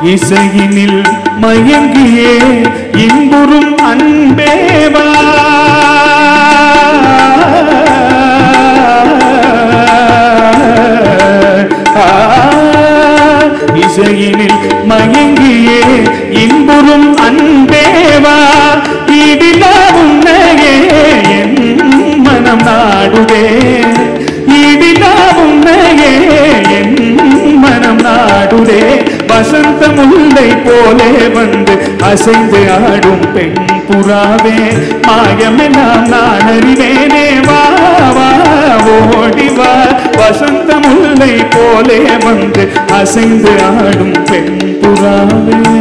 இசையினில் மயங்கியே இன்புறும் அன்பேவா ஆ, இசையினில் மயங்கியே இன்புறும் அன்பேவா இடிலா உன்னையே என் மனம் நாடுதே இடிலா உன்னையே என் மனம் நாடுதே வசந்த முல்லை போலே வந்து அசைந்து ஆடும் பெண் புறாவே மாயமெல்லாம் நான் அறிவேனே வா வா ஓடி வா வசந்த முல்லை போலே வந்து அசைந்து ஆடும் பெண் புறாவே